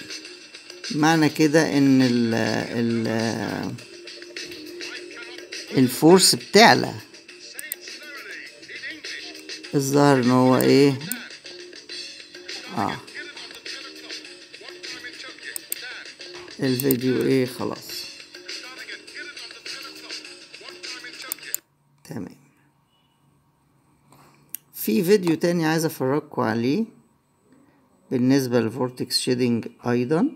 معنى كده ان ال ال الفورس بتعلى الظاهر ان هو ايه اه الفيديو ايه خلاص تمام في فيديو تاني عايز افرجكم عليه بالنسبة للفورتكس شيدنج ايضا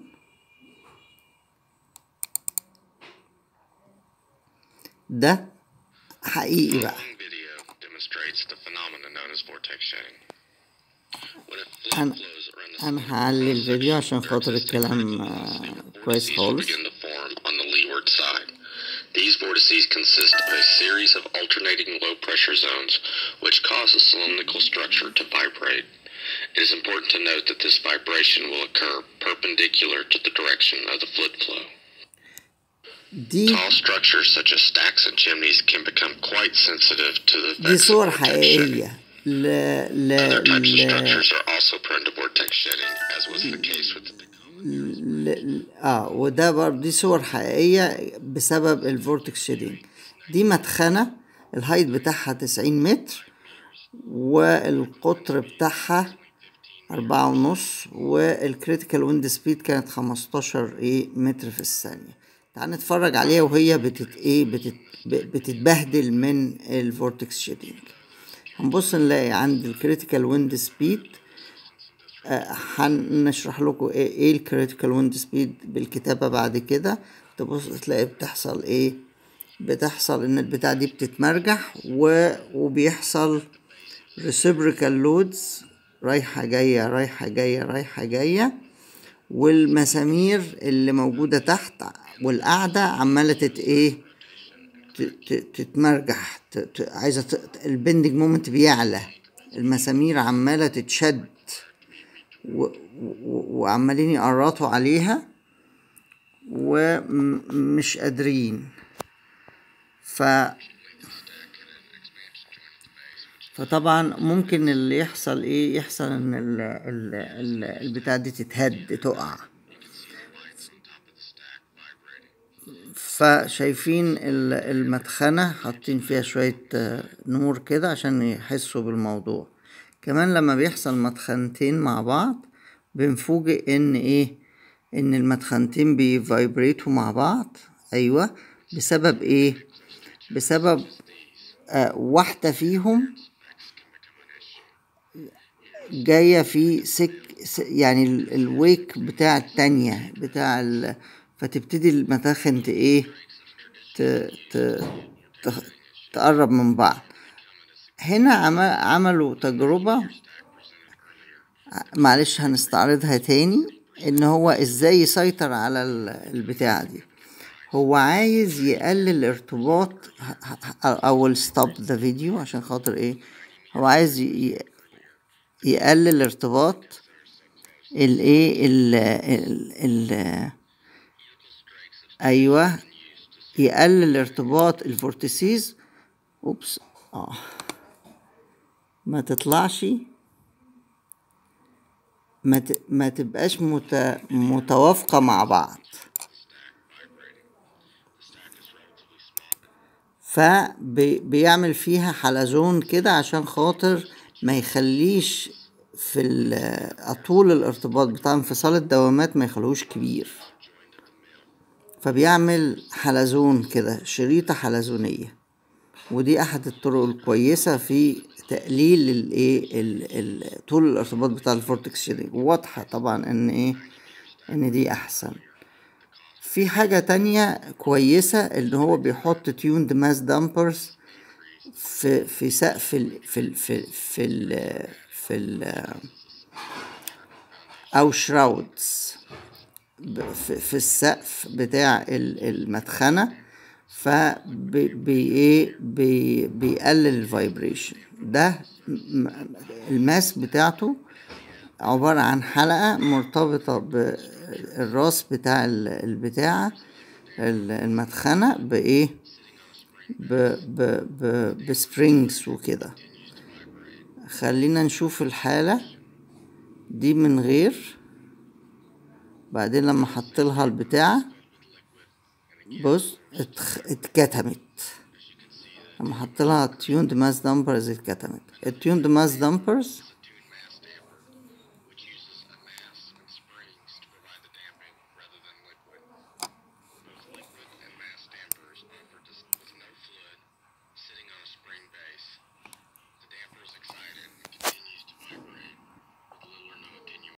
ده حقيقي بقى video demonstrates the phenomenon known as vortex shedding. When a fluid أنا flows around the أنا هعلي الفيديو عشان خاطر الكلام آه، كويس vortices will خالص begin to form on the leeward side. These vortices consist of a series of alternating low pressure zones which cause the cylindrical structure to vibrate. It is important to note that this vibration will occur perpendicular to the direction of the fluid flow. دي Tall structures such as stacks and chimneys can become quite sensitive to the دي effects of صور vortex shedding. حقيقية ل ل Other types of ل structures are also prone to vortex shedding, as was the case with the ل- اه وده برضه دي صور حقيقية بسبب الفورتكس شيدنج دي مدخنة الهايت بتاعها تسعين متر والقطر بتاعها أربعة ونص والكريتيكال ويند سبيد كانت خمستاشر ايه متر في الثانية تعال نتفرج عليها وهي بتت ايه بتت ب- بتتبهدل من الفورتكس شيدنج هنبص نلاقي عند الكريتيكال ويند سبيد هنشرح لكم ايه ايه الكريتيكال ويند سبيد بالكتابة بعد كده تبص تلاقي بتحصل ايه بتحصل ان البتاع دي بتتمرجح و... وبيحصل reciprocal loads رايحة جاية رايحة جاية رايحة جاية والمسامير اللي موجودة تحت والقاعدة عمالة تت ايه ت- ت- تتمرجح ت- ت- عايزة ت- البندنج مومنت بيعلى المسامير عمالة تتشد و- و- وعمالين يقرطوا عليها ومش قادرين ف فطبعا ممكن اللي يحصل ايه يحصل ان ال ال ال البتاع دي تتهد تقع فشايفين ال- المدخنة حاطين فيها شوية آه، نور كده عشان يحسوا بالموضوع كمان لما بيحصل مدخنتين مع بعض بنفوجئ ان ايه ان المدخنتين بيفايبريتوا مع بعض ايوه بسبب ايه بسبب آه واحدة فيهم جاية في سك س- يعني ال- الويك بتاع التانية بتاع ال... فتبتدي المداخن ت ايه ت... ت... ت... تقرب من بعض هنا عم... عملوا تجربة معلش هنستعرضها تاني ان هو ازاي يسيطر على ال- البتاعة دي هو عايز يقلل الارتباط ه- ه- او الستوب ذا فيديو عشان خاطر ايه هو عايز ي- يقلل ارتباط الايه ال ال ال ايوه يقلل ارتباط الفورتيسيز اوبس اه ما تطلعش ما ت... ما تبقاش مت... متوافقة مع بعض فبيعمل فيها حلزون كده عشان خاطر ما يخليش في ال- طول الارتباط بتاع انفصال الدوامات ما يخلوش كبير فبيعمل حلزون كده شريطة حلزونية ودي احد الطرق الكويسة في تقليل الايه ال- ال- طول الارتباط بتاع الفورتكس شيدنج واضحة طبعا ان ايه ان دي احسن في حاجة تانية كويسة ان هو بيحط تيوند ماس دامبرز في في سقف ال في ال في ال في ال في ال او شراودز في, في السقف بتاع ال- المدخنة فبي بي ايه بي بيقلل الفايبريشن ده م- الماس بتاعته عبارة عن حلقة مرتبطة بالراس بتاع ال- البتاعة ال- المدخنة بإيه ب ب ب بسبرينجز وكده خلينا نشوف الحالة دي من غير بعدين لما حط لها البتاع بص اتخ... اتكتمت لما حط لها tuned mass dampers اتكتمت التيوند ماس دامبرز